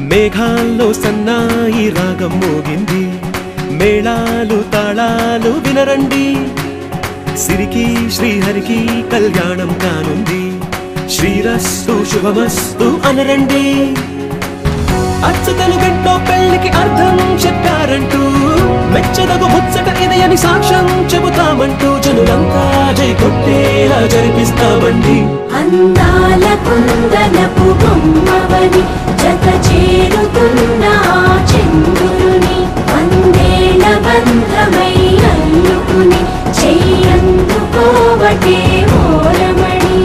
మేఘాల్లో సన్నాయి రాగం మోగింది మేళాలు తాళాలు వినరండి సిరికి శ్రీహరికి కళ్యాణం కానుంది శ్రీరస్తు శుభమస్తు అనరండి అచ్చతలు గంటో పెళ్లికి అర్థం చెప్పారంటూ మెచ్చదగు ముచ్చట ఇది అని సాక్ష్యం చెబుతామంటూ జనులంతా జై కొట్టేలా జరిపిస్తామండి అందాల కుందనపు బొమ్మవని జత చేరుతున్న ఆ చంద్రుని వందేళ్ల బంధమై అల్లుకుని చెయ్యందుకోవటే ఓరమణి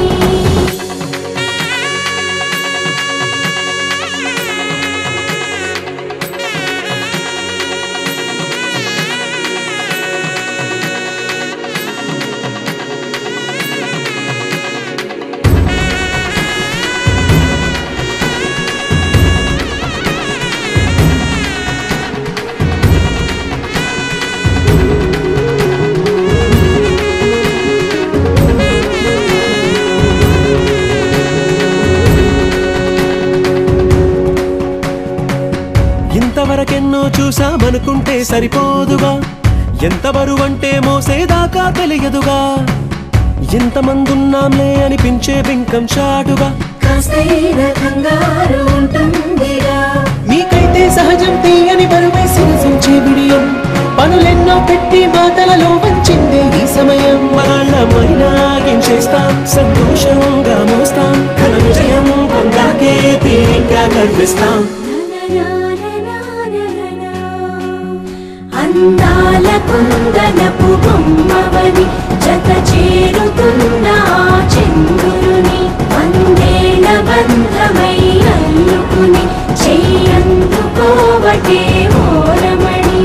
ఇంతవరకెన్నో చూసామనుకుంటే సరిపోదుగా ఎంత బరువంటే మోసేదాకా తెలియదుగా ఇంతమందున్నాంలే అనిపించే బింకం చాటుగా కాస్తైన కంగారు ఉంటుందిరా మీకైతే సహజం తీయని బరువై సిరసించే బిడియం పనులెన్నో పెట్టి మాటలలో వంచిందే ఈ సమయం వాళ్ళమైనా ఏం చేస్తాం సంతోషంగా మోస్తాం ఘన విజయం పొందాకే తీరిగ్గా కనిపిస్తాం అందాల కుందనపు బొమ్మవని జత చేరుతున్న ఆ చంద్రుని వందేళ్ల బంధమై అల్లుకుని చెయ్యందుకోవటే ఓరమణి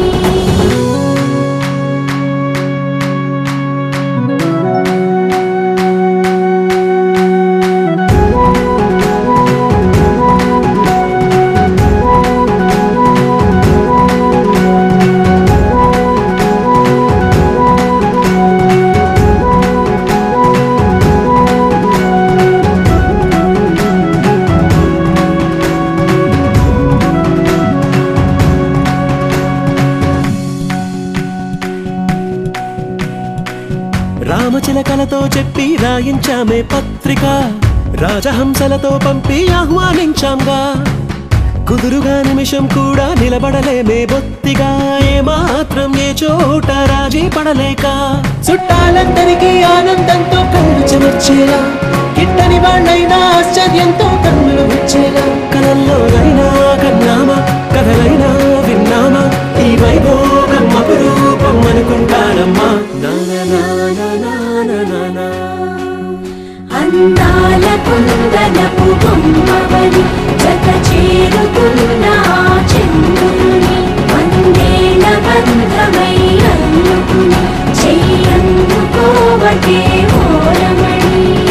రామచిలకలతో చెప్పి రాయించామే పత్రిక రాజహంసలతో పంపి ఆహ్వానించాంగా కుదురుగా నిమిషం కూడా నిలబడలేమే బొత్తిగా ఏమాత్రం ఏ చోట రాజీ పడలేక చుట్టాలందరికీ ఆనందంతో కళ్ళు చెమర్చేలా గిట్టని వాళ్ళైనా ఆశ్చర్యంతో కన్నులు వచ్చేలా కలల్లోనైనా కన్నామా కథలైనా విన్నామా ఈ వైభోగం అపురూపం అనుకుంటానమ్మా నా నా నా నా నా నా నా అందాల కుందనపు బొమ్మవని జత చేరుతున్న ఆ చంద్రుని వందేళ్ల బంధమై అల్లుకుని చెయ్యందుకోవటే ఓరమణి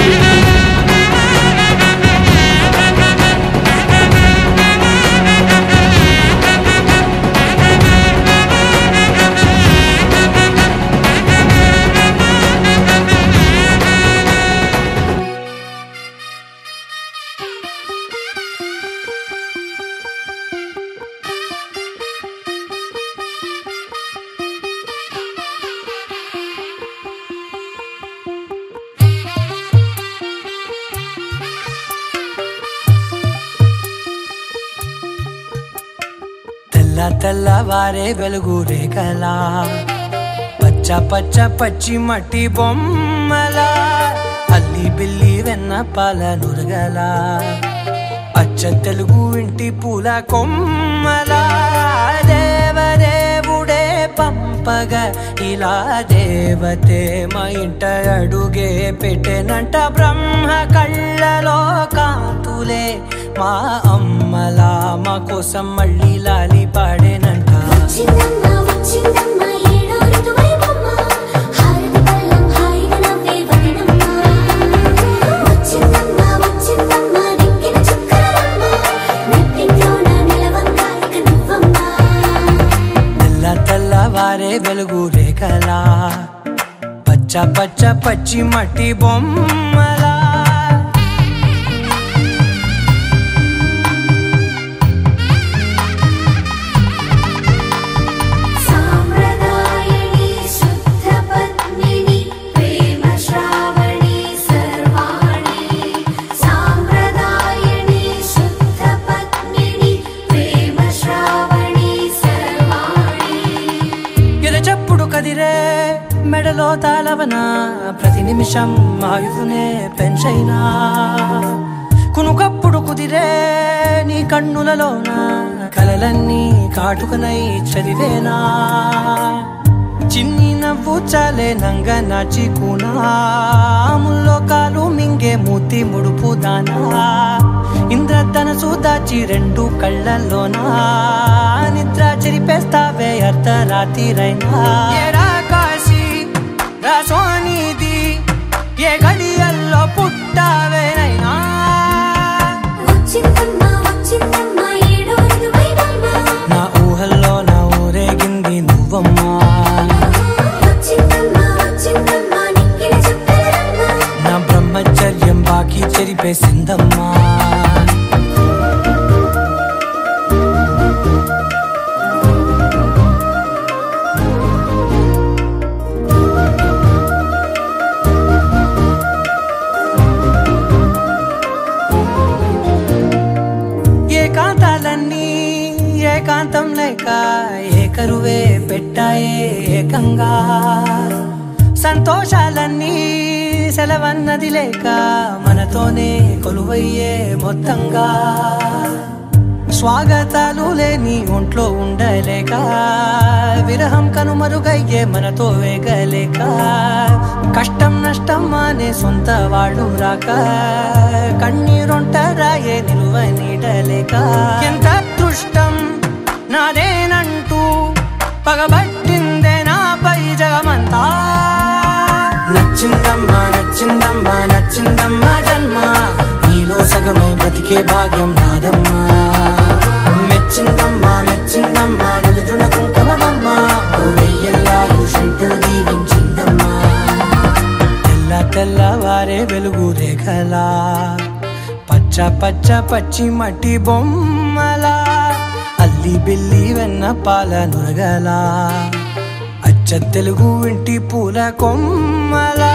తెల్ల తెల్లవారే వెలుగు రేఖలా పచ్చ పచ్చ పచ్చి మట్టి బొమ్మలా అల్లి బిల్లి వెన్న పాల నురగలా అచ్చ తెలుగు ఇంటి పూల కొమ్మలా దేవదేవుడే పంపగా ఇలా దేవతే మా ఇంట అడుగే పెట్టెనంట బ్రహ్మ కళ్ళలో కాంతులే మా అమ్మలా మా కోసం మళ్ళీ లాలి పాడేనంట వచ్చిందమ్మ వచ్చిందమ్మ ఏడో ఋతువైవమ్మ హారతి పళ్ళం హాయిగా నవ్వే వదనమ్మ వచ్చిందమ్మ వచ్చిందమ్మ దిక్కిన చుక్కలమ్మ నెట్టింట్లోన నిలవంగా ఇక నువ్వమ్మ తెల్ల తెల్లవారే వెలుగు రేఖలా పచ్చ పచ్చ పచ్చి మట్టి బొమ్మలా గుండెలో తాళవన ప్రతి నిమిషం ఆయుధునే పెంచైనా కునుకప్పుడు కుదిరే నీ కన్నులలోన కలలన్నీ కాటుకనై చదివేనా చిన్ని నవ్వు చాలే నంగ నాచి కూనాముల్లో కాలు మింగే మూతి ముడుపు దానా ఇంద్రధనసు దాచి రెండు కళ్ళల్లోనా నిద్ర చెరిపేస్తావే అర్ధరాత్రిరైనా ఏరా కాశీ రా సోనిది ఏ గడియల్లో పుట్టావేనైనా వచ్చిందమ్మా వచ్చిందమ్మా ఏడో ఋతువైవమ్మా నా ఊహల్లో నా ఊరేగింది నువ్వమ్మా వచ్చిందమ్మా వచ్చిందమ్మా నిక్కిన చుక్కలమ్మా నా బ్రహ్మచర్యం బాకీ చెరిపేసిందమ్మా ఏకాంతాలన్నీ ఏకాంతం లేక ఏకరువే పెట్టాయే ఏకంగా సంతోషాలన్నీ సెలవన్నది లేక మనతోనే కొలువయ్యే మొత్తంగా స్వాగతాలు లేని ఒంట్లో ఉండలేక విరహం కనుమరుగయ్యే మనతో వేగలేక కష్టం నష్టం అనే సొంత వాళ్ళు రాక కన్నీరొంటరాయే నిలువ నీడలేక ఎంత అదృష్టం నాదేనంటూ పగబట్టిందే నాపై జగమంతా నచ్చిందమ్మా నచ్చిందమ్మా నచ్చిందమ్మా జన్మ నీలో సగమై బ్రతికే భాగ్యం నాదమ్మా మెచ్చిందమ్మా మెచ్చిందమ్మా నిలుచున కుంకుమమ్మా వెయ్యల్లా షంటు దీవించిందమ్మా తెల్ల తెల్లవారే వెలుగు రేఖలా పచ్చ పచ్చ పచ్చి మట్టి బొమ్మలా అల్లి బిల్లి వెన్న పాల నురగలా అచ్చ తెలుగు ఇంటి పూల కొమ్మలా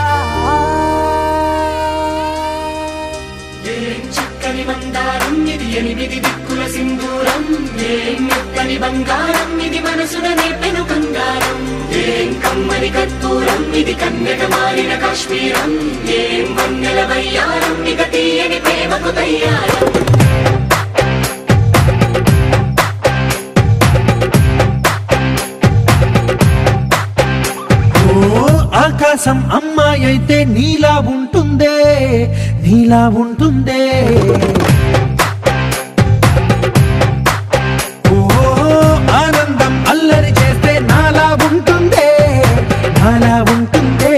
ఏం చక్కని మందారం ఇది ఎనిమిది దిక్కుల సింధూరం ఏం మెత్తని బంగారం ఇది మనసున నేపెను బంగారం ఏం కమ్మని కర్పూరం ఇది కన్యక మారిన కాశ్మీరం ఏం వన్నెల వయ్యారం ఇక తీయని ప్రేమకు తయ్యారం ఓ ఆకాశం అమ్మాయి అయితే నీలా ఉంటుందే నీలా ఉంటుందే ఓ ఆనందం అల్లరి చేస్తే నాలా ఉంటుందే నాలా ఉంటుందే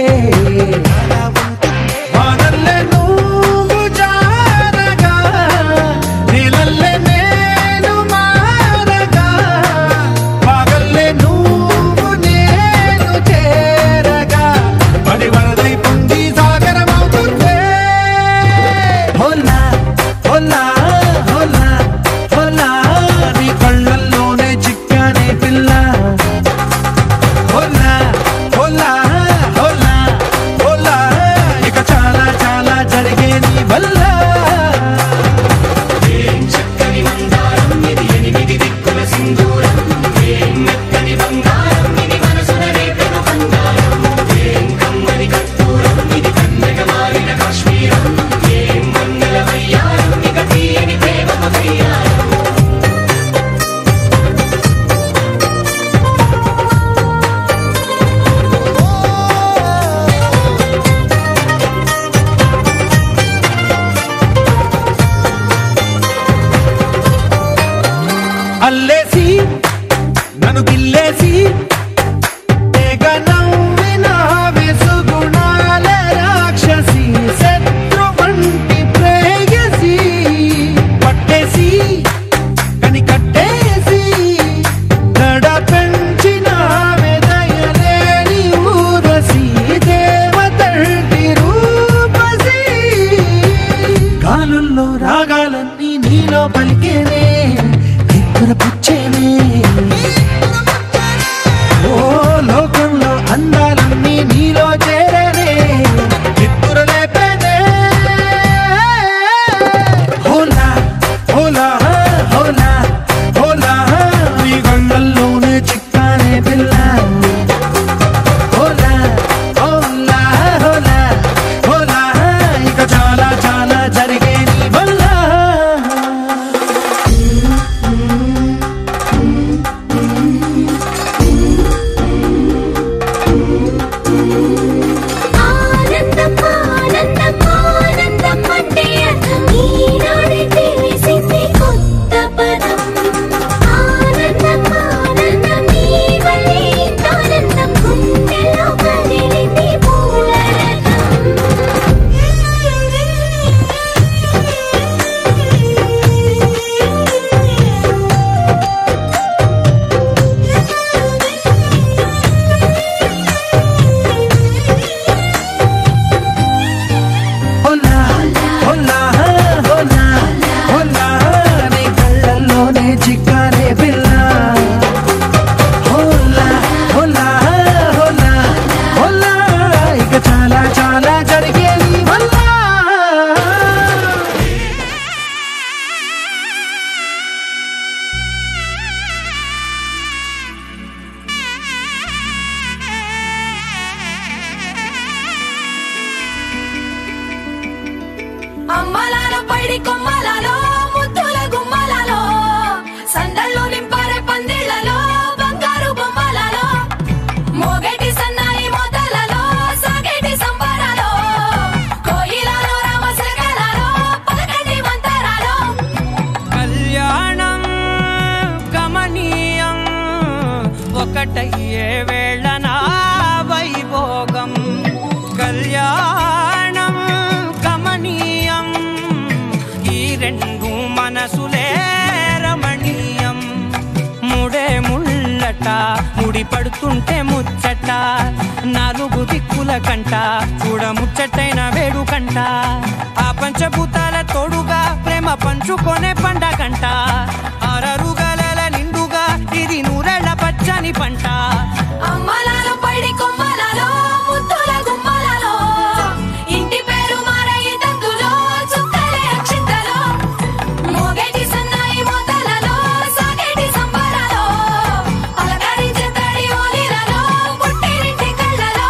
వానల్లే నువ్వు జారగా నీలల్లే నేను మారగా పగల్లే నువ్వు నేను చేరగా పడి వరదై పొంగి సాగరమవుతుందే హోలా హోలా హోలా హోలా నీ కళ్ళల్లోనే చిక్కానే పిల్ల హోలా హోలా హోలా హోలా ఇక చాలా చాలా జరిగే నీ వల్ల ఏం చక్కని మందారం ఇది ఎనిమిది దిక్కుల సింధూరం ఏం మెత్తని బంగారం ఇది మనసున నేపెను బంగారం ఏం కమ్మని కర్పూరం ఇది కన్యక మారిన కాశ్మీరం ఏం వన్నెల వయ్యారం ఇక తీయని ప్రేమకు తయ్యారం అల్లేసి నన్ను గిల్లేసి తెగ నవ్విన వెసుగుణాల రాక్షసి శత్రు వంటి ప్రేయసి పట్టేసి కని కట్టేసి దడ పెంచిన వెదయలేని ఊరసి దేవతంటి రూపసి గాలుల్లో రాగాలన్నీ నీలో పలికేనే నిద్ర పుచ్చేనే ఓ లోకంలో అందాలన్నీ నీలో చేరనే నిద్ర లేపేనే హోలా హోలా హోలా హోలా నీ గంగల్లోనే చిక్కానే పిల్ల హోలా ఒకటయ్యే వేళ నా వైభోగం కళ్యాణం కమనీయం ఈ రెండు మనసులే రమణీయం ముడే ముళ్ళట ముడి పడుతుంటే ముచ్చట నాలుగు దిక్కుల కంట చూడ ముచ్చటైన వేడుకంట ఆ పంచభూతాల తోడుగా ప్రేమ పంచుకొనే పండగంట ఆరరుగల నిండుగా ఇది నూరెళ్ళ పచ్చని పంట అమ్మలాలో పడి కొమ్మలలో ముద్దుల గుమ్మలలో ఇంటి పేరు మారయి తందులో చుక్కలే అక్షింతలో మోగేటి సన్నాయి మోతలలో సాగేటి సంబరాలో పలకరించే తడి ఓలిలలో పుట్టినింటి కళ్ళలో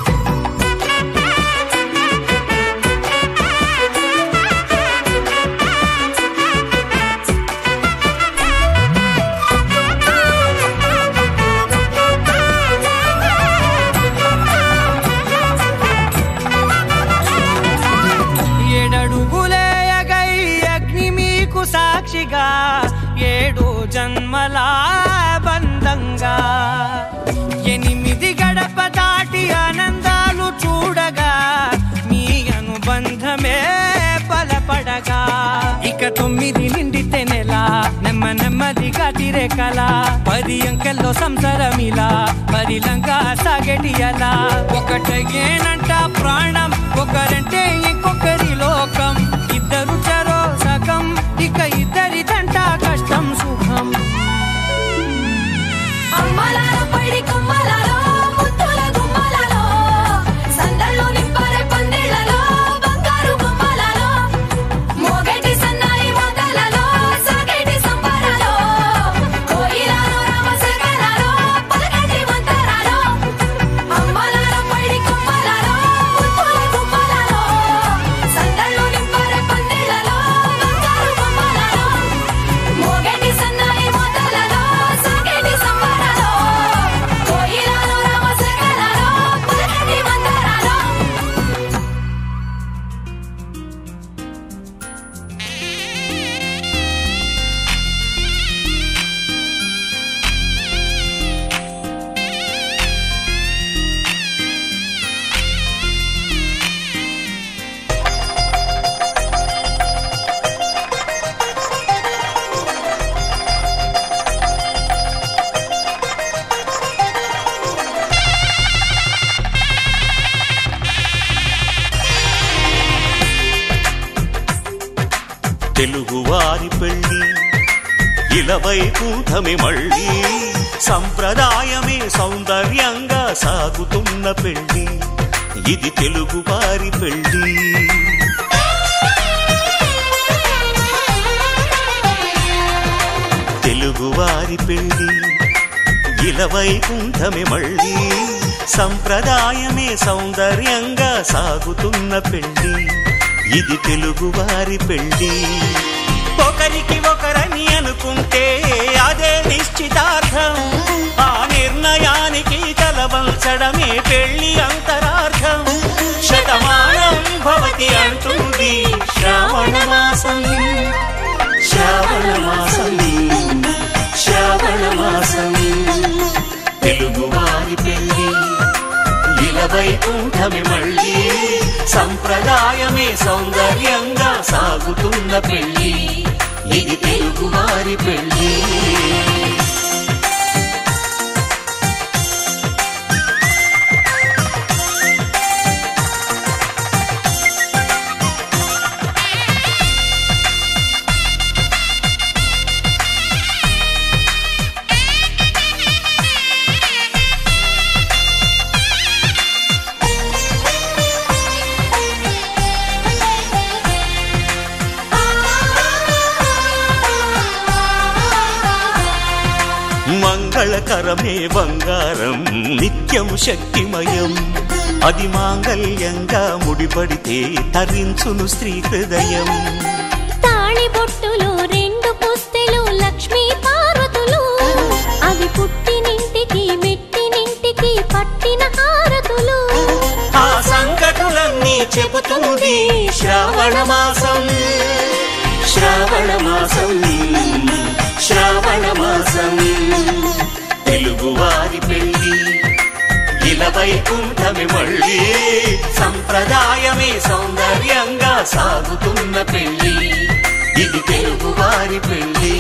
ఏడడుగులేయగై అగ్ని మీకు సాక్షిగా ఏడు జన్మల బంధంగా ఎనిమిది గడప దాటి ఆనందాలు చూడగా మీ అనుబంధమే బలపడగా ఇక తొమ్మిది నిండితే నెల నెమ్మ నెమ్మదిగా తిరేకల పది అంకెల్లో సంసారమిలా పరిలంగా సాగటి అలా ఒకటేనంట ప్రాణం ఒకరంటే ఇంకొకరి లోకం ఇద్దరు చరో సగం ఇక ఇద్దరిదంట కష్టం సుఖం అమ్మలాలో పడి కొమ్మలలో ముద్దుల గుమ్మలలో సందళ్ళు నింపరే పందిళ్ళలో బంగారు గుమ్మలలో మోగేటి సన్నాయి మోతలలో సాగేటి సంబరాలో కోయిలలో రామశకరాలో పలకటి మంతరాలో అమ్మలాలో పడి కొమ్మలలో ముద్దుల గుమ్మలలో సందళ్ళు నింపరే పందిళ్ళలో బంగారు గుమ్మలలో మోగేటి సన్నాయి మోతలలో సాగేటి సంబరాలో కోయిలలో రామశకరాలో పలకటి మంతరాలో తెలుగువారి పెళ్ళి ఇలవై కూటమి మళ్ళీ సంప్రదాయమే సౌందర్యంగా సాగుతున్న పెళ్ళి ఇది తెలుగువారి పెళ్ళి తెలుగువారి పెళ్ళి ఇలవై కుంఠమే మళ్ళీ సంప్రదాయమే సౌందర్యంగా సాగుతున్న పెళ్ళి ఇది తెలుగువారి పెళ్ళి ఒకరికి ఒకరని అనుకుంటే అదే నిశ్చితార్థం ఆ నిర్ణయానికి తలవంచడమే పెళ్లి అంతరార్థం శతమానం భవతి అంటుంది శ్రావణ మాసం శ్రావణ మాసం శ్రావణ మాసం తెలుగువారి పెళ్ళి ఇలవై కుంఠమి మళ్ళీ సంప్రదాయమే సౌందర్యంగా సాగుతున్న పెళ్ళి ఇది తెలుగువారి పెళ్ళి మంగళకరమే బంగారం నిత్యం శక్తిమయం అది మాంగళ్యంగా ముడిపడితే తరించును స్త్రీ హృదయం తాళి బొట్టులు రెండు పుస్తెలు లక్ష్మీ పార్వతులు అవి పుట్టినింటికి మెట్టినింటికి పట్టిన హారతులు ఆ సంకటులన్నీ చెబుతుంది శ్రావణ మాసం శ్రావణ మాసం శ్రావణ మాసం తెలుగువారి వైకుంఠమి మళ్ళీ సంప్రదాయమే సౌందర్యంగా సాగుతున్న పెళ్లి ఇది తెలుగు వారి పెళ్లి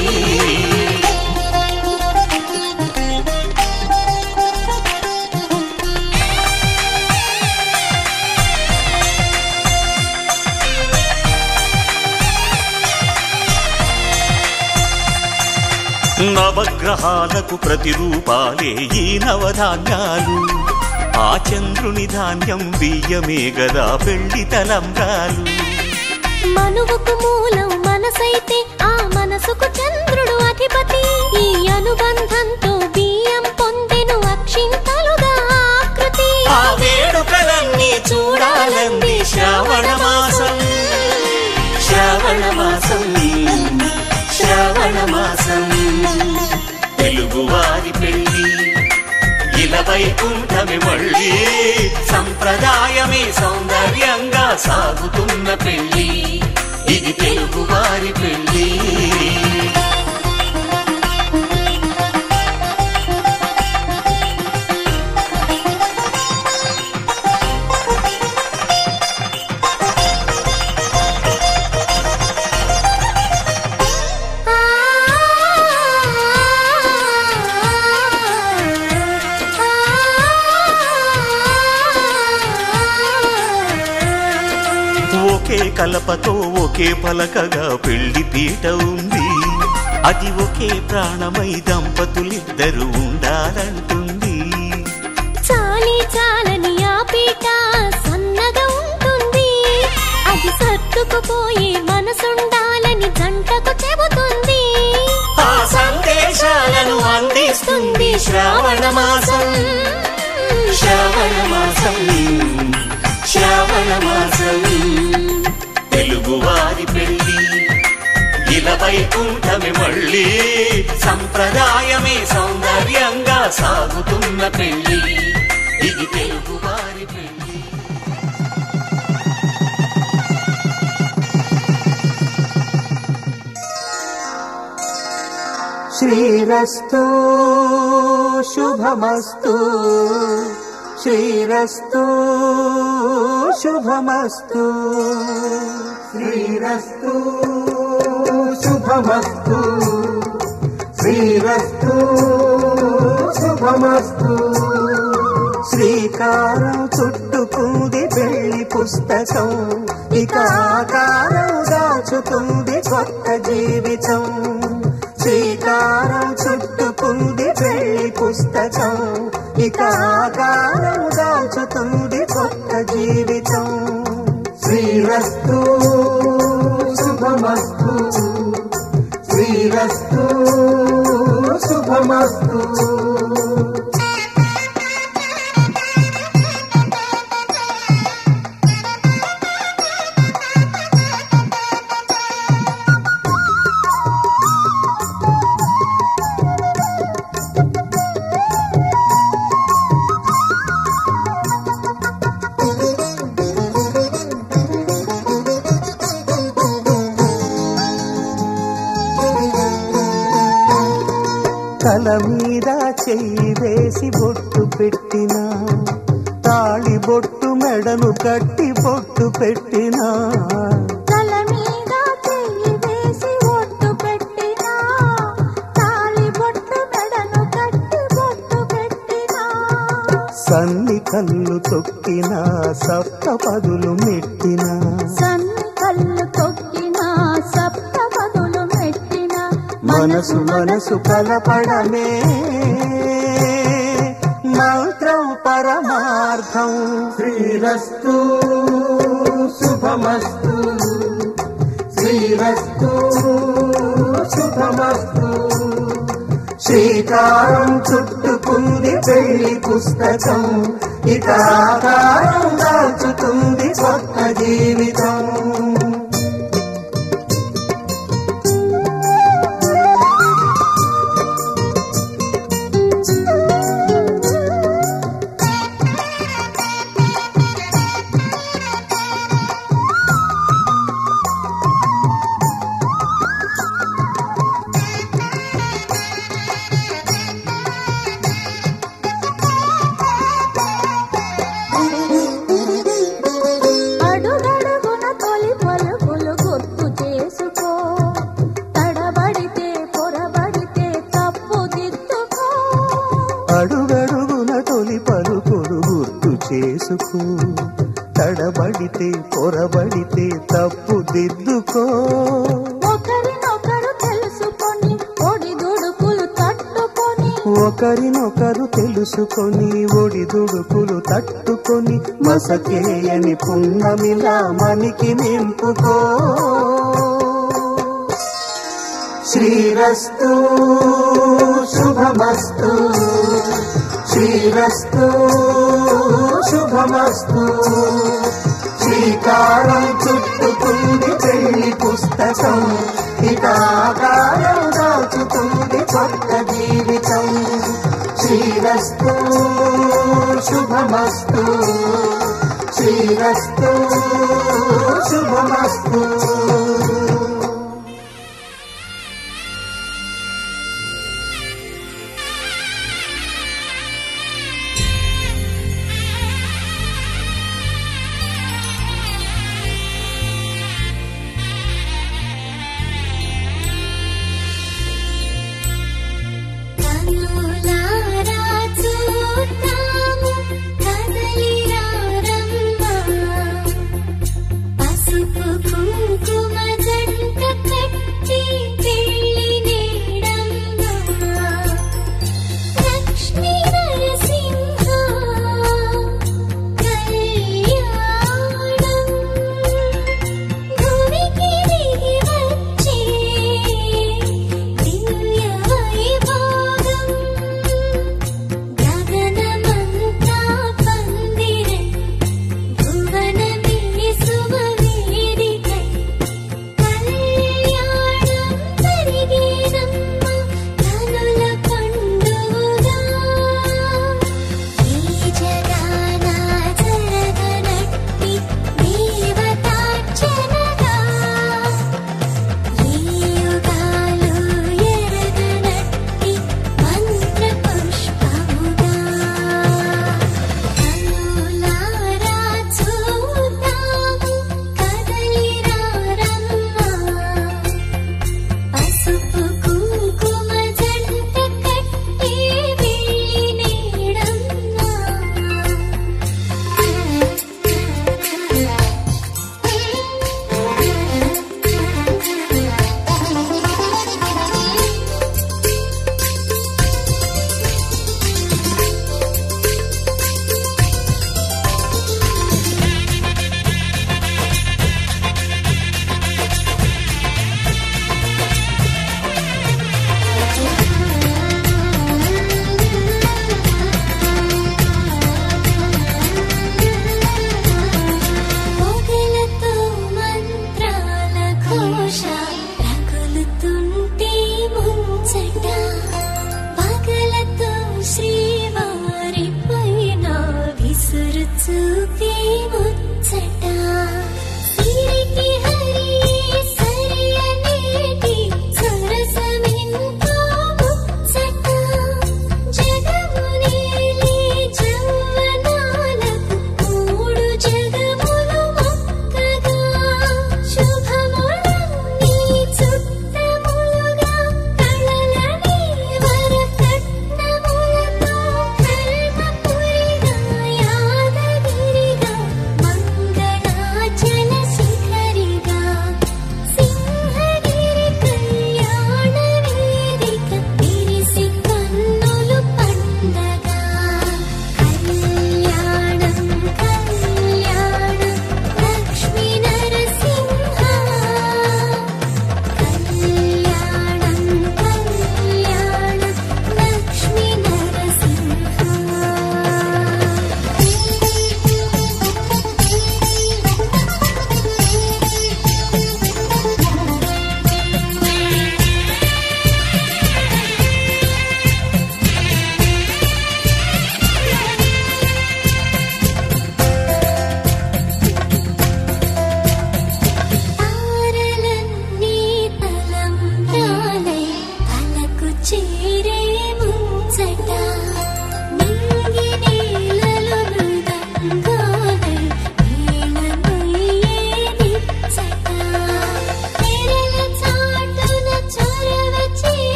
నవగ్రహాలకు ప్రతిరూపాలే ఈ నవధాన్యాలు ఆ చంద్రుని ధాన్యం బియ్యమే గదా పెళ్లి తలంబ్రాలు మనువుకు మూలం మనసైతే ఆ మనసుకు చంద్రుడు అధిపతి ఈ అనుబంధంతో బియ్యం పొందెను అక్షింతలుగా ఆకృతి ఆ వేడుకలన్నీ చూడాలంది శ్రావణ మాసం శ్రావణ మాసం శ్రావణ మాసం తెలుగు వారి పెళ్లి ఇలా వైకుంఠమి మళ్ళీ సంప్రదాయమే సౌందర్యంగా సాగుతున్న పెళ్లి ఇది తెలుగు వారి పెళ్లి ఆ, ఒకే కలపతో ఒకే పలకగా పెళ్లి పీట ఉంది అది ఒకే ప్రాణమై దంపతులిద్దరు ఉండాలంటుంది చాలి చాలని ఆ పీట సన్నగా ఉంటుంది అది సర్దుకుపోయే మనసుండాలని జంటకు చెబుతుంది ఆ సందేశాలను అందిస్తుంది శ్రావణ మాసం శ్రావణ మాసం శ్రావణ మాసం తెలుగు వారి పెళ్లి ఇలా వైకుంఠమి మళ్ళీ సంప్రదాయమే సౌందర్యంగా సాగుతున్న పెళ్లి ఇది తెలుగు వారి పెళ్లి శ్రీరస్తు శుభమస్తు శ్రీరస్తు శుభమస్తు శ్రీరస్తు శుభమస్తు శ్రీరస్తు శుభమస్తు శ్రీకారం చుట్టుకుంది పెళ్లి పుస్తకం ఇక ఆకారం దాచుతుంది కొత్త జీవితం శ్రీకారం చుట్టుకుంది పెళ్లి పుస్తకం ఇక ఆకారం దాచుతుంది కొత్త జీవితం శ్రీరస్తు శుభమస్తు శ్రీరస్తు శుభమస్తు తల మీద చెయ్యి వేసి బొట్టు పెట్టినా తాళి బొట్టు మెడను కట్టి బొట్టు పెట్టినా తల మీద చెయ్యి వేసి ఒట్టు పెట్టినా తాళి బొట్టు మెడను కట్టి బొట్టు పెట్టినా సన్ని కళ్ళు తొక్కినా సప్త పదులు మెట్టినా సన్ని కళ్ళు తొక్కినా సప్త పదులు మెట్టినా మనసు మనసు కలపడమే మంత్రం పరమార్థం శ్రీరస్తు శుభమస్తు శ్రీరస్తు శుభమస్తు శ్రీకారం చుట్టుకుంది పెళ్లి పుస్తకం ఇక ఆకారం దాచుతుంది కొత్త జీవితం పడితే పొరబడితే తప్పు దిద్దుకో ఒకరినొకరు తెలుసుకొని ఒడి దుడుకులు తట్టుకొని ఒకరినొకరు తెలుసుకొని ఒడిదుడుకులు తట్టుకొని మసకేయని పున్నమిలా మనికి నింపుకో శ్రీరస్తు శుభమస్తు శ్రీరస్తు శుభమస్తు శ్రీకారం చుట్టుకుంది పెళ్లి పుస్తకం హితాకారం దాచుతుంది కొత్త జీవితం శ్రీరస్తు శుభమస్తు శ్రీరస్తు శుభమస్తు కనులారా చూద్దాము కదలిరా రమ్మ పసుపు కుంకుమ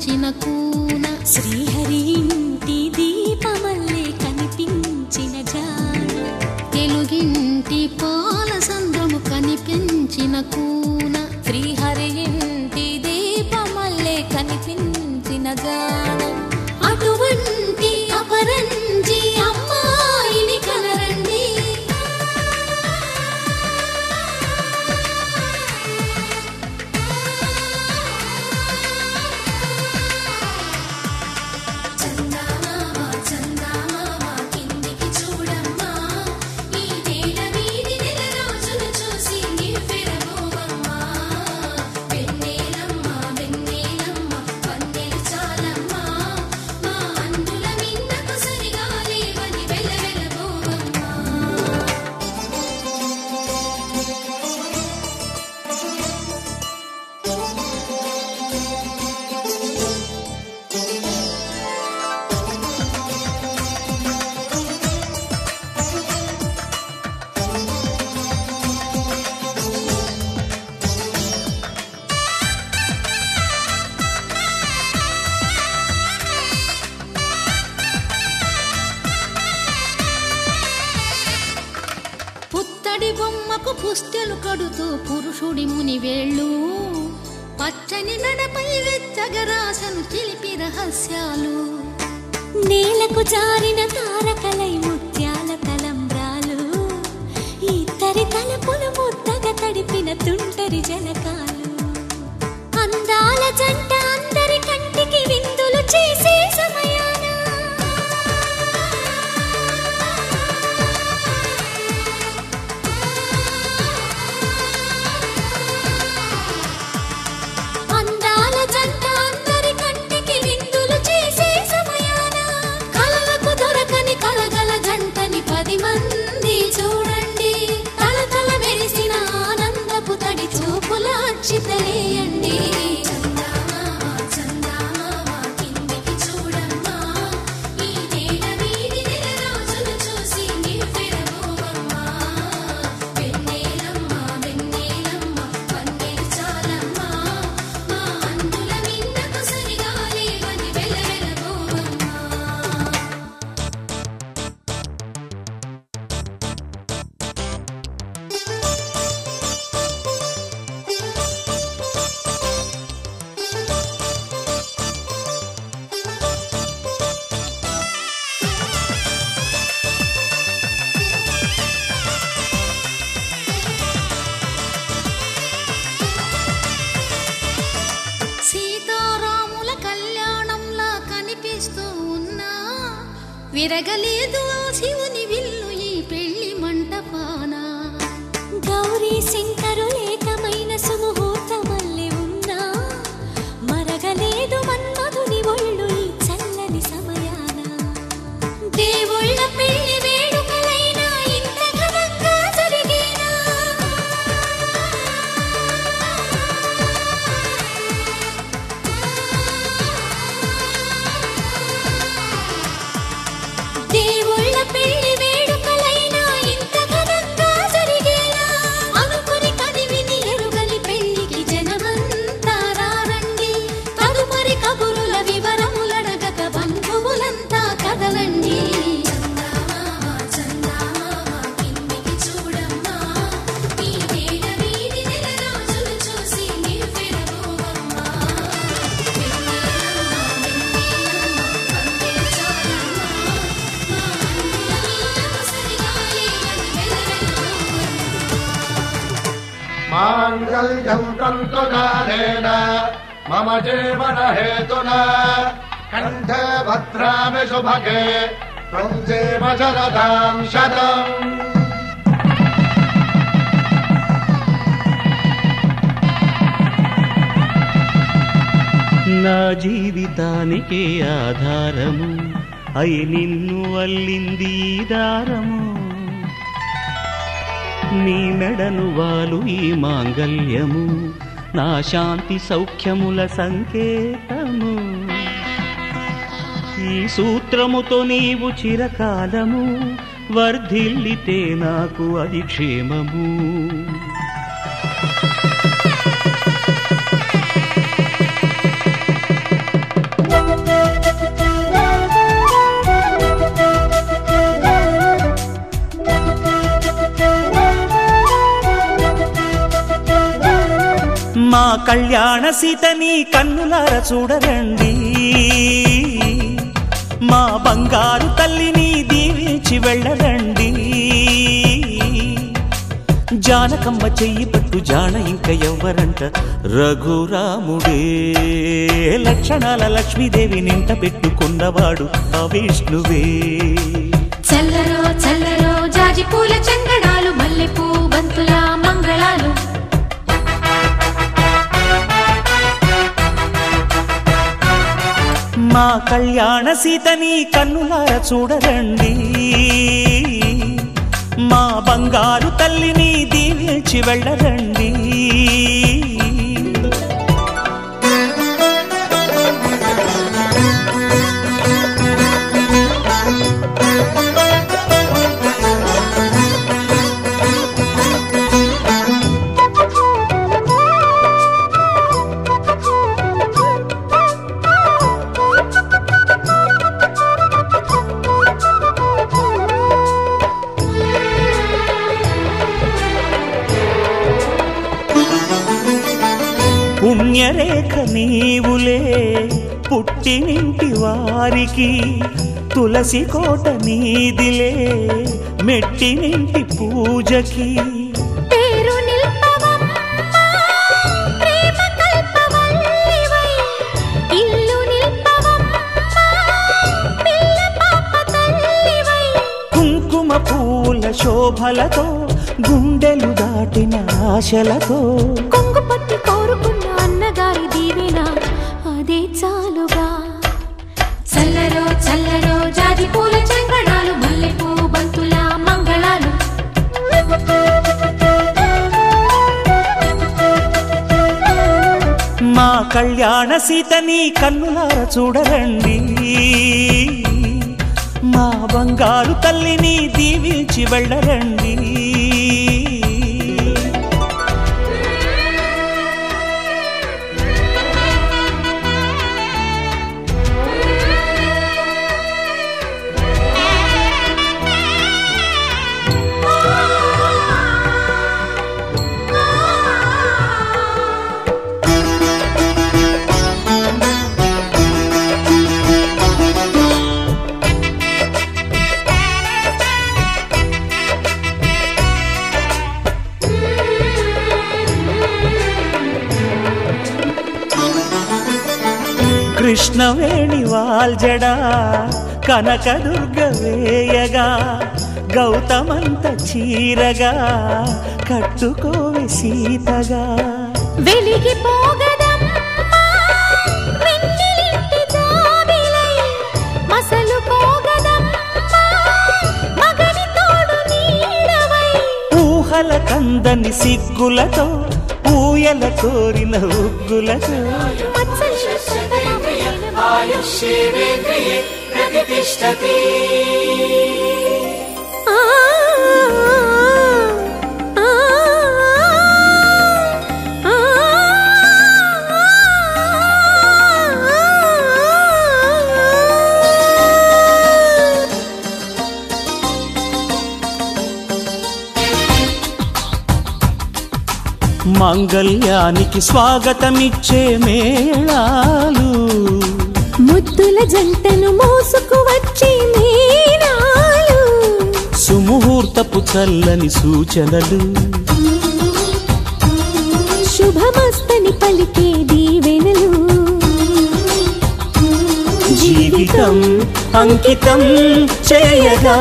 కనిపించిన కూన శ్రీహరి ఇంటి దీపమల్లే కనిపించిన జాడ తెలుగింటి పాల సంద్రము కనిపించిన కూన శ్రీహరి ఇంటి దీపమల్లే కనిపించిన జాడ అటువంటి అపరంజి అమ్మాయిని కనరండి చందమామ చందమామ కిందికి చూడమ్మా ఈ నేల మీది నెల రోజులు చూసి నివ్వెరబోవమ్మా వెన్నెలమ్మ వెన్నెలమ్మ వన్నెలు చాలమ్మా మా అందుల మిన్నకు సరిగా లేవని వెలవెలబోవమ్మా పుత్తడి బొమ్మకు పుస్తెలు కడుతూ పురుషుడి ముని వేళ్ళు పచ్చని మెడపై వెచ్చగరాసను చిలిపి రహస్యాలు నేలకు జారిన తారకలై ముత్యాల తలంబ్రాలు ఇద్దరి తలపులు ముద్దగా తడిపిన తుంటరి జలకాలు అందాల జంట అందరి కంటికి విందులు చేసే సమయాన అందాల జంట అందరి కంటికి విందులు చేసే సమయాన కలలకు దొరకని కలగల జంటని పది మంది చూడండి తలతల మెరిసిన ఆనందపు తడి చూపుల అక్షితలేయండి చందమామ చందమామ కిందికి చూడమ్మా ఈ నేల మీది నెల రోజులు చూసి నివ్వెరబోవమ్మా వెన్నెలమ్మ వెన్నెలమ్మ వన్నెలు చాలమ్మా మా అందుల మిన్నకు సరిగా లేవని వెలవెలబోవమ్మా సీతారాముల కళ్యాణంలా కనిపిస్తూ ఉన్నా విరగలేదు ఆ శివుని విల్లు ఈ పెళ్లి మంటపాన గౌరీ శంకరు ఏకమైన సుముహూర్తమల్లె ఉన్నా మరగలేదు మన్మధుని ఒళ్ళు ఈ చల్లని సమయాన దేవుళ్ళ పెళ్లి వేడుకలైనా ఇంత ఘనంగా జరిగేనా దేవుళ్ళ పెళ్లి వేడుకలైనా ఇంత ఘనంగా జరిగేలా అనుకుని కదివిని ఎరుగని పెళ్లికి జనమంతా రారండి తదుపరి కబురుల వివరములడగక బంధువులంతా కదలండి చందమామ చందమామ కిందికి చూడమ్మా ఈ నేల వీధి నెల రోజులు చూసి నివ్వెరబోవమ్మా వెన్నెలమ్మ వెన్నెలమ్మ వందెలు చాలమ్మా మా అందుల మీదకు సరిగా లేవని వెలవెలబోవమ్మా మాంగళ్యం తంతునాథేన మమ జీవన హేతునా కంఠే భద్రామి శుభగే త్వం జీవ శరదాం శతం నా జీవితానికే ఆధారము అయి నిన్ను అల్లింది ఈ దారము నీ మెడను వాలు ఈ మాంగల్యము నా శాంతి సౌఖ్యముల సంకేతము ఈ సూత్రముతో నీవు చిరకాలము వర్ధిల్లితే నాకు అది క్షేమము కళ్యాణ సీతని కన్నులార చూడరండి మా బంగారు తల్లిని దీవించి వెళ్ళరండి జానకమ్మ చెయ్యి పట్టు జాన ఇంక ఎవ్వరంట రఘురాముడే లక్షణాల లక్ష్మీదేవి నింట పెట్టుకున్నవాడు ఆ విష్ణువే చల్లరో చల్లరో జాజి పూల చందనాలు మల్లెపూ బంతుల మంగళాలు మా కళ్యాణ సీతని కన్నులార చూడరండి మా బంగారు తల్లిని దీవించి వెళ్ళరండి పుణ్యరేఖ నీవులే పుట్టినింటి వారికి తులసి కోట నీదిలే మెట్టినింటి పూజకి పేరు నిల్పవమ్మ, ప్రేమ కల్పవల్లివై. ఇల్లు నిల్పవమ్మ, పిల్ల పాప తల్లివై. కుంకుమ పూల శోభలతో గుండెలు దాటిన ఆశలతో కొంగు పట్టి కోరుకున్న అన్నగారి దీవెన అదే చాలుగా చల్లరో చల్లరో జాజి పూల చంగడాలు మల్లెపూ బంతుల మంగళాలు మా కళ్యాణ సీతని కన్నులార చూడరండి మా బంగారు తల్లిని దీవించి వెళ్ళరండి కృష్ణవేణి వాల్జడా కనకదుర్గ వేయగా గౌతమంత చీరగా కట్టుకోవి సీతగా వెలిగిపోగదమ్మా వెన్నెలింటి జాబిలై మసలు పోగదమ్మా మగని తోడు నీడవై ఊహల కందని సిగ్గులతో ఊయల కోరిన ఉగ్గులతో ఆయుష్యేంద్రియ ప్రతిష్టతి ఆ ఆ ఆ మాంగళ్యానికి స్వాగతమిచ్చే మేళాలు ముద్దుల జంటను మోసుకు వచ్చి మీనాలు సుముహూర్తపు చల్లని సూచనలు శుభమస్తని పలికే దీవెనలు జీవితం అంకితం చేయగా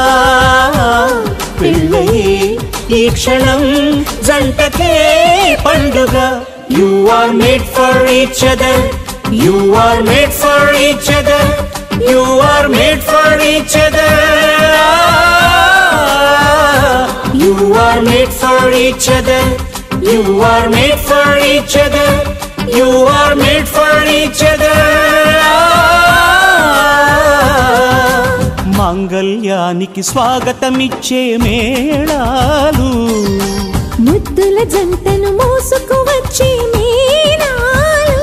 పెళ్ళయే ఈ క్షణం జంటకే పండుగ you are made for each other you are made for each other you are made for each other you are made for each other you are made for each other you are made for each other మాంగళ్యానికి స్వాగతమిచ్చే మేళాలు ముద్దుల జంటను మోసుకు వచ్చి మీనాలు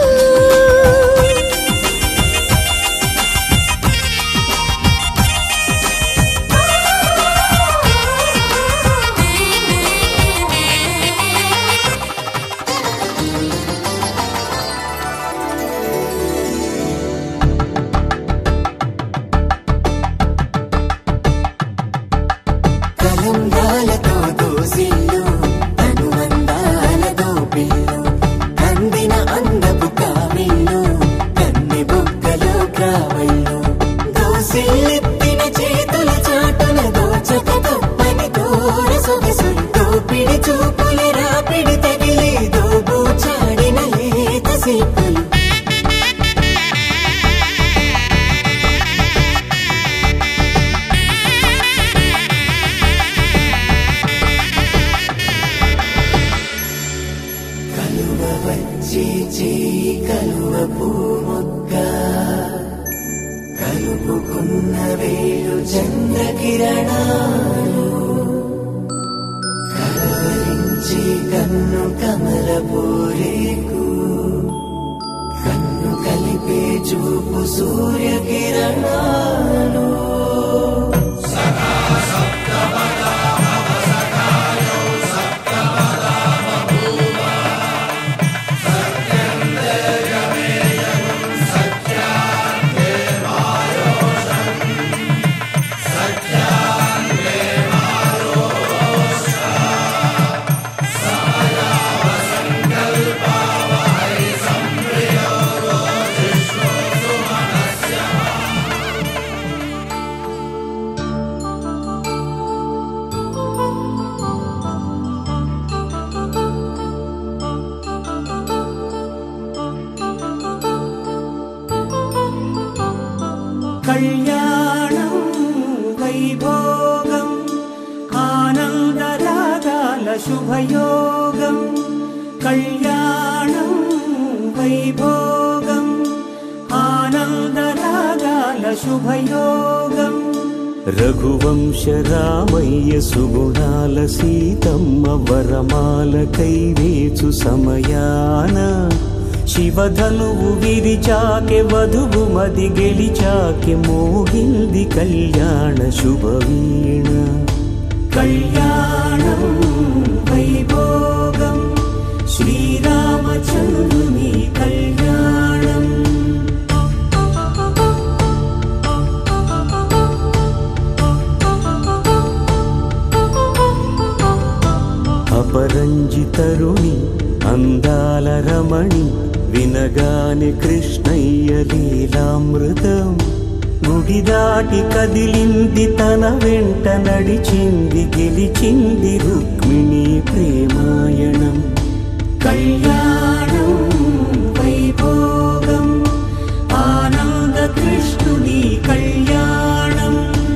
కన్ను కమల పూరేకు కన్ను కలిపే చూపు సూర్య కిరణాలు కళ్యాణం వైభోగం ఆనందరాగాల శుభయోగం కళ్యాణం వైభోగం ఆనందరాగాల శుభయోగం రఘువంశ రామయ్య సుగుణాల సీతమ్మ వరమాల కైవేచు సమయాన శివధనువు విరిచాకె వధువు మది గెలిచాకె మోగింది కళ్యాణ శుభవీణ కళ్యాణం వైభోగం శ్రీరామచంద్రుని కళ్యాణం అపరంజి తరుణి అందాల రమణి వినగాని కృష్ణయ్య లీలామృతం గుడి దాటి కదిలింది తన వెంట నడిచింది గెలిచింది రుక్మిణి ప్రేమాయణం కళ్యాణం వైభోగం ఆనంద కృష్ణుని కళ్యాణం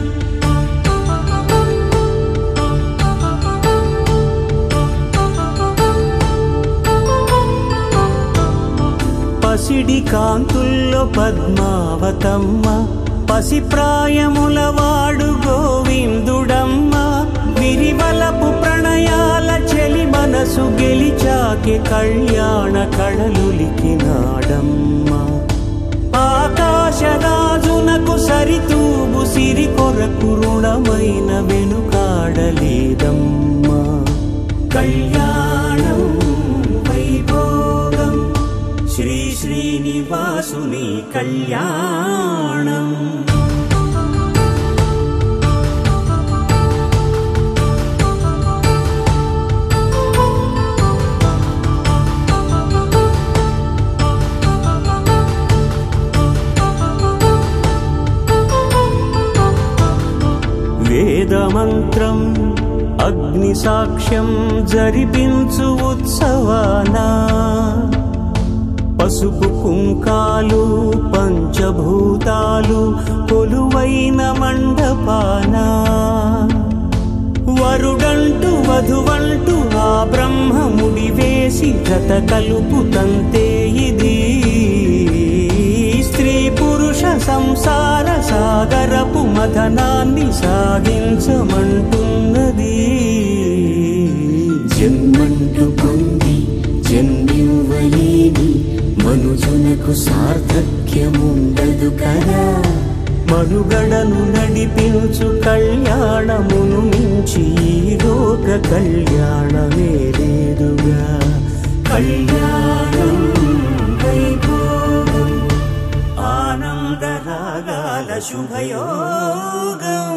పసిడి కాంతుల్లో పద్మావతమ్మ పసి ప్రాయముల వాడు గోవిందుడమ్మ విరివలపు ప్రణయాల చెలి మనసు గెలిచాకె కళ్యాణ కళలులికినాడమ్మ ఆకాశరాజునకు సరితూబు సిరి కొరకు రుణమైన వెనుకాడలేదమ్మా కళ్యాణం వైభోగం శ్రీ శ్రీనివాసుని కళ్యాణం వేదమంత్రం అగ్ని సాక్ష్యం జరిపించు ఉత్సవానా పసుపు కుంకాలు పంచభూతాలు కొలువైన మండపాన వరుడంటూ వధువంటూ ఆ బ్రహ్మముడి వేసి జత కలుపుతంతే ఇది స్త్రీ పురుష సంసార సాగరపు మథనాన్ని సాగించమంటున్నది జన్మంటూ పొంది జన్మివ్వలేని మనుజునకు సార్థక్యముండదు కదా మనుగడను నడిపించు కళ్యాణమును మించి ఈ లోక కళ్యాణమే లేదుగా కళ్యాణం వైభోగం ఆనందరాగాల శుభయోగం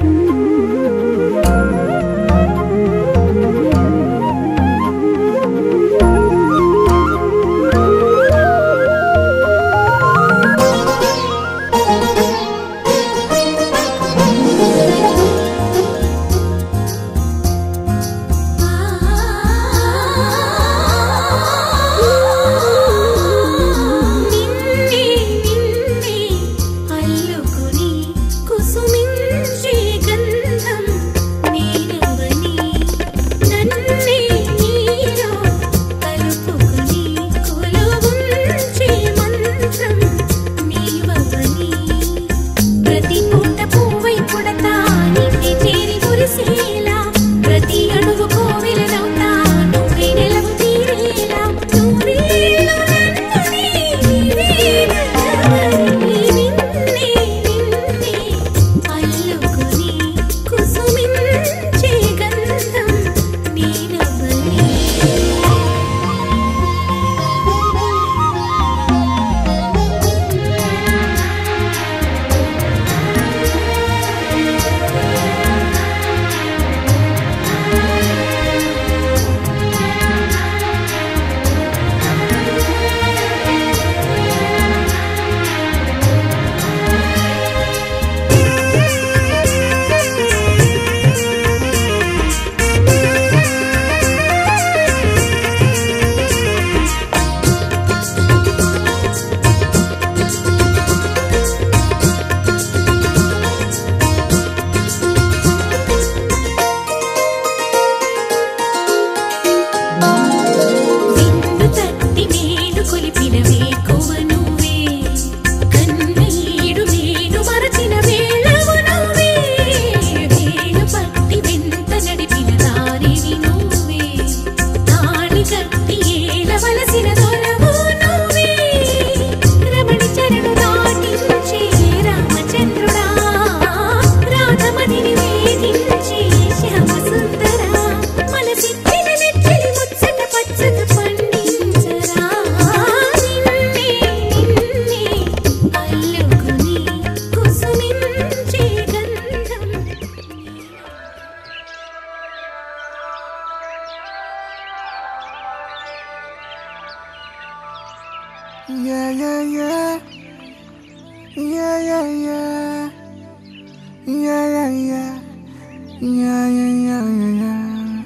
ఆ Yeah, yeah, yeah. Yeah, yeah, yeah. Yeah, yeah, yeah. Yeah, yeah, yeah, yeah, yeah.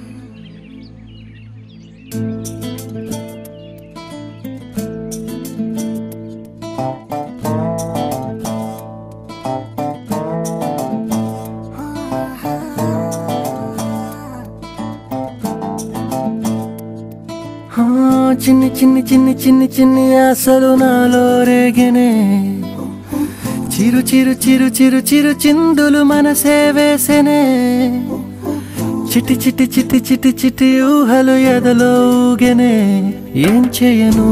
ఆ, చిన్ని చిన్ని చిన్ని చిన్ని చిన్ని ఆశలు నాలో రేగనే చిరు చిరు చిరు చిరు చిరు చిందులు మనసే వేసెనే చిటి చిటి చిటి చిటి చిటి ఊహలు ఎదలో ఊగెనే ఏం చేయను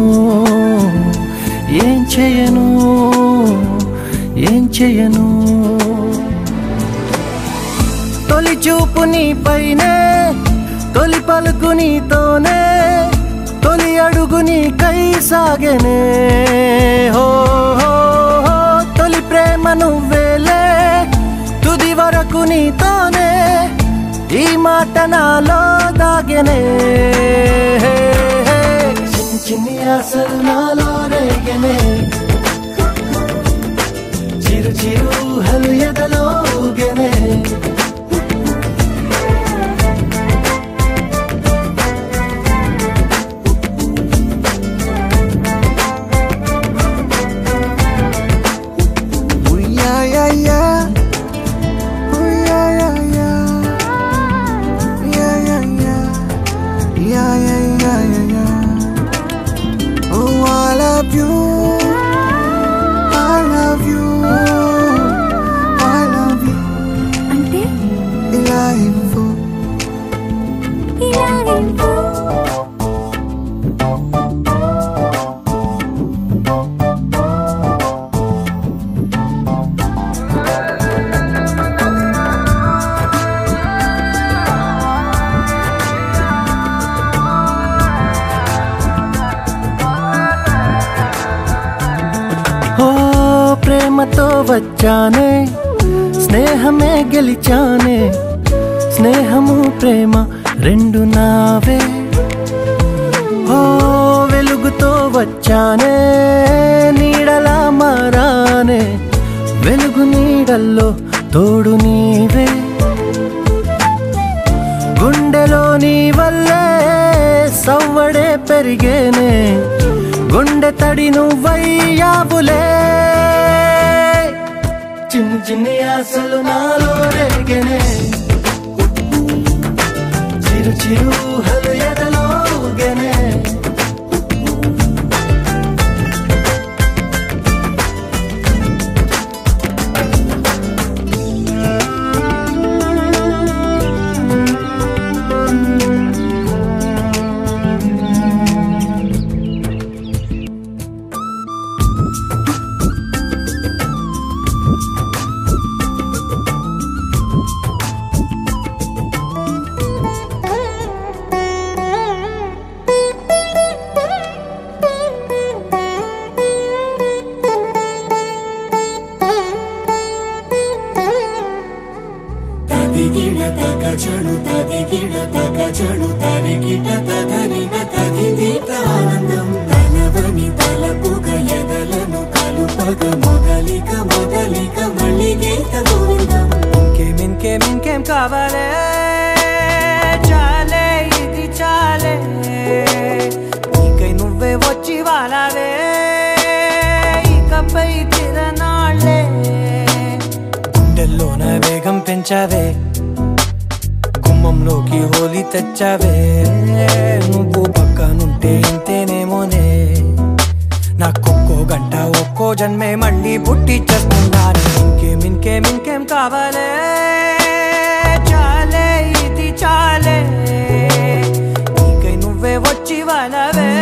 ఏం చేయను ఏం చేయను తొలి చూపు నీ పైనే తొలి పలుకు నీతోనే తొలి అడుగు నీకై సాగెనే హో హో హో తొలి ప్రేమ నువ్వేలే తుది వరకు నీతోనే ఈ మాట నాలో దాగెనే హే, హే. చిన్ని చిన్ని ఆశలు నాలో రేగెనే చిరు చిరు హలు ఎదలో ఊగెనే Ooh, yeah, yeah, yeah. Ooh, yeah, yeah, yeah. Yeah, yeah, yeah. Yeah, yeah, yeah, yeah, yeah. Oh, I love you. I love you. I love you. అంటే ఇలా ఇవ్వు ఇలా ఇవ్వు. ఓ ప్రేమతో వచ్చానే స్నేహమే గెలిచానే స్నేహము ప్రేమ రెండు నావే ఓ వెలుగుతో వచ్చానే నీడలా మారానే వెలుగు నీడల్లో తోడు నీవే గుండెలో నీ వల్లే సవ్వడే పెరిగేనే గుండె తడి నువ్వయ్యావులే చిన్ని చిన్ని ఆశలు నాలో రేగనే చిరు చిరు హలు ఎదలో ఊగెనే తదిగిడ తగ చెడు తదిగిడ తగ చెడు తరిగిట తగరిన తదిదీట ఆనందం తలవని తలపుగ ఎదలను కలుపగ మొదలిక మొదలిక మళ్ళీ గీత గోవిందం ఇంకేం ఇంకేం ఇంకేం కావాలే చాలే ఇది చాలే నీకై నువ్వే వచ్చి వాలావే ఇకపై తిరనాళ్ళే గుండెల్లోన వేగం పెంచావే గుమ్మంలోకి హోలీ తెచ్చావే నువ్వు పక్కనుంటే ఇంతేనేమోనే నాకొక్కో గంట ఒక్కో జన్మే మళ్ళీ పుట్టి చేస్తున్నాను ఇంకేం ఇంకేం ఇంకేం కావాలే చాలే ఇది చాలే నీకై నువ్వే వచ్చి వాళ్ళవే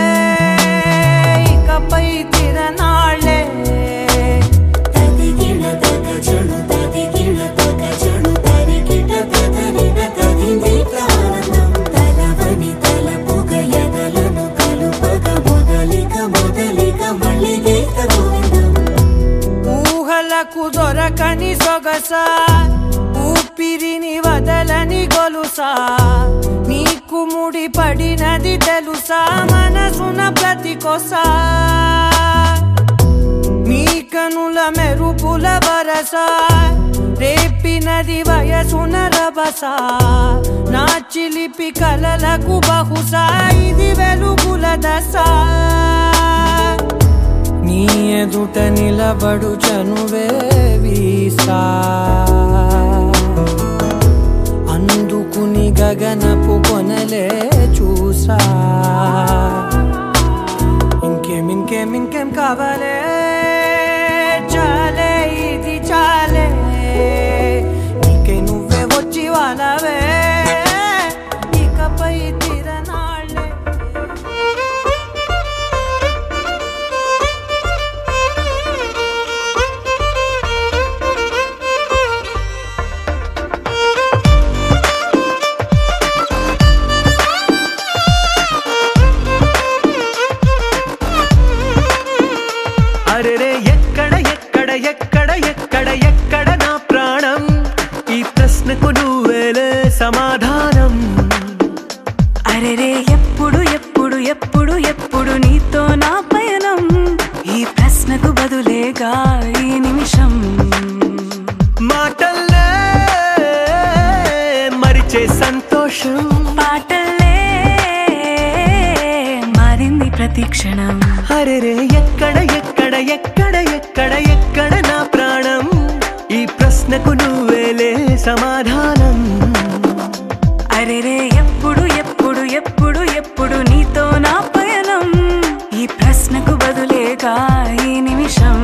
ఇకపై తిరనాళ్ళే తదిగిడ తగ చెడు తదిగిడ తగ చెడు తరిగిట తగరిన తదిదీట ఆనందం తలవని తలపుగ ఎదలను కలుపగ మొదలిక మొదలిక మళ్ళీ గీత గోవిందం ఊహలకు దొరకని సొగస ఊపిరిని వదలని గొలుసా నీకు ముడి పడినది తెలుసా మనసున ప్రతి కొసా పూల వరస రేపినది వయసున రభస నా చిలిపి కలలకు బహుశా ఇది వెలుగుల దశ నీ ఎదుట నిలబడు చనువే వీసా అందుకుని గగనపు కొనలే చూసా ఇంకేం ఇంకేం ఇంకేం కావాలే చాలే ఇది చాలే నీకే నువ్వే వచ్చి వాళ్ళవే ఇకపై తిరనాళ్ళే అరెరే ఎక్కడ ఎక్కడ ఎక్కడ ఎక్కడ ఎక్కడ నా ప్రాణం ఈ ప్రశ్నకు నువ్వేలే సమాధానం అరెరే ఎప్పుడు ఎప్పుడు ఎప్పుడు ఎప్పుడు నీతో నా పయనం ఈ ప్రశ్నకు బదులేగా ఈ నిమిషం మాటల్లే మరిచే సంతోషం పాటలే మారింది ప్రతి క్షణం అరెరే ఎక్కడ ఎక్కడ ఎక్కడ ఎక్కడ ఎక్కడ నా ప్రాణం ఈ ప్రశ్నకు నువ్వేలే సమాధానం అరెరే ఎప్పుడు ఎప్పుడు ఎప్పుడు ఎప్పుడు నీతో నా పయనం ఈ ప్రశ్నకు బదులేగా ఈ నిమిషం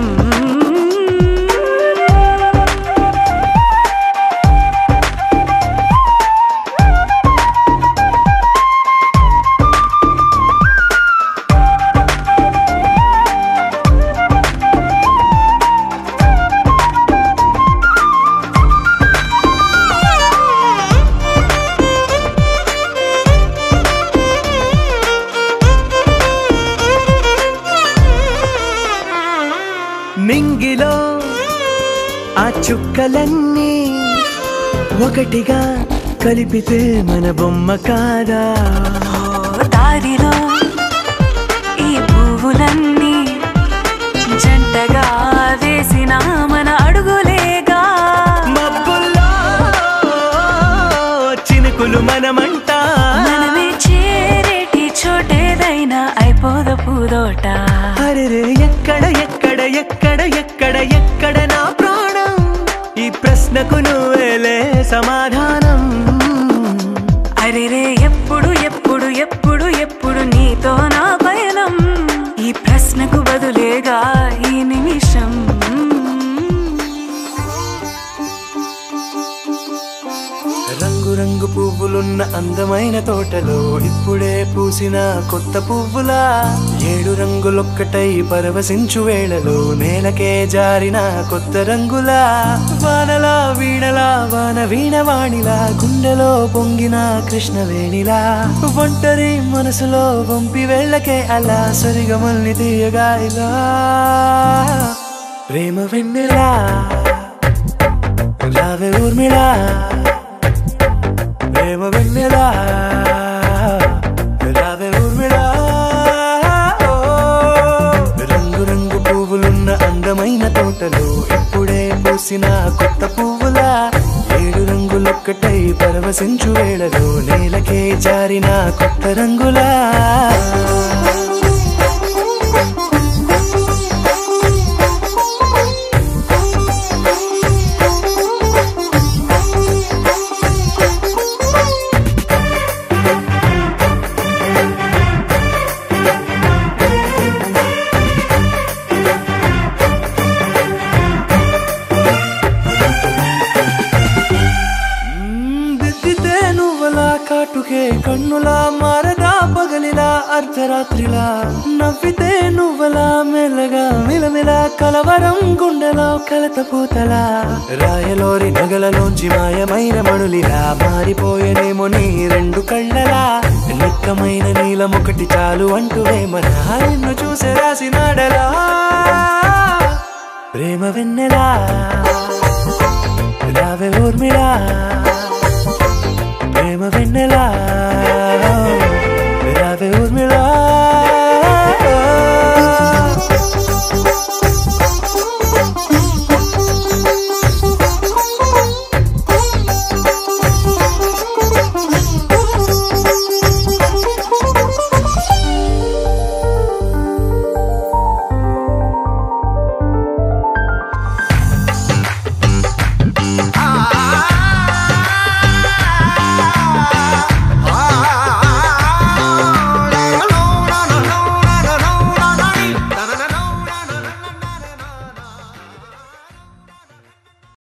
మింగిలో ఆ చుక్కలన్నీ ఒకటిగా కలిపితే మన బొమ్మ కాదా దారిలో ఈ పువ్వులన్నీ జంటగా వేసిన మన అడుగులేగా మబ్బుల్లో చినుకులు మనమంట మనమే చేరేటి చోటేదైనా అయిపోద పూదోట అరెరే ఎక్కడ ఎక్కడ ఎక్కడ ఎక్కడ ఎక్కడ నా ప్రాణం ఈ ప్రశ్నకు నువ్వేలే సమాధానం అరెరే ఎప్పుడు ఎప్పుడు ఎప్పుడు ఎప్పుడు నీతో నా పయనం ఈ ప్రశ్నకు బదులేగా ఈ నిమిషం రంగు రంగు పువ్వులున్న అందమైన తోటలో ఇప్పుడే పూసిన కొత్త పువ్వులా ఏడు రంగులొక్కటై పరవశించు వేళలో నేలకే జారిన కొత్త రంగులా వానలా వీణలా వాన వీణవాణిలా గుండెలో పొంగిన కృష్ణవేణిలా ఒంటరి మనసులో పంపి వెళ్ళకే అలా సరిగమల్ని తీయగా ఇలా ప్రేమ వెన్నెలా రావే ఊర్మిళా ప్రేమ వెన్నెలా రావే ఊర్మిళా ఓ, రంగు రంగు పువ్వులున్న అందమైన తోటలో ఇప్పుడే పూసిన కొత్త పువ్వులా ఏడు రంగులొక్కటై పరవశించు వేళలో నేలకే జారిన కొత్త రంగులా దిద్దితే నువ్వలా కాటుకే కన్నులా మారదా పగలిలా అర్ధరాత్రిలా నవ్వితే నువ్వలా మెల్లగా మిలమిలా కలవరం గుండెలో కలత పూతలా రాయలోరి నగలలోంచి మాయమైన మణులిలా మారిపోయేనేమో నీ రెండు కళ్ళలా నిక్కమైన నీలమొకటి చాలు అంటూ వేమన నిన్ను చూసే రాసినాడలా ప్రేమ వెన్నెలా రావే ఊర్మిళా ప్రేమ వెన్నెలా